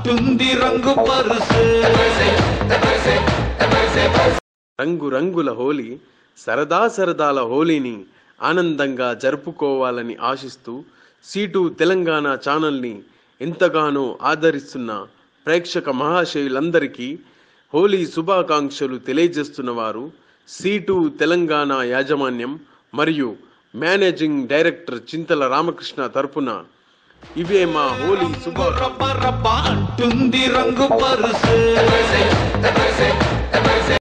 అంటుంది రంగు పరుసు రంగు రంగుల హోలీ సరదా సరదాల హోలీని ఆనందంగా జరుపుకోవాలని ఆశిస్తూ సీటు తెలంగాణ ఛానల్ని ఎంతగానో ఆదరిస్తున్న ప్రేక్షక మహాశయులందరికీ హోలీ శుభాకాంక్షలు తెలియజేస్తున్న వారు సీటు తెలంగాణ యాజమాన్యం మరియు మేనేజింగ్ డైరెక్టర్ చింతల రామకృష్ణ తరపున ఇవే మా హోలీ శుభా రబ్బ రబ్బ అంటుంది రంగు పరుసు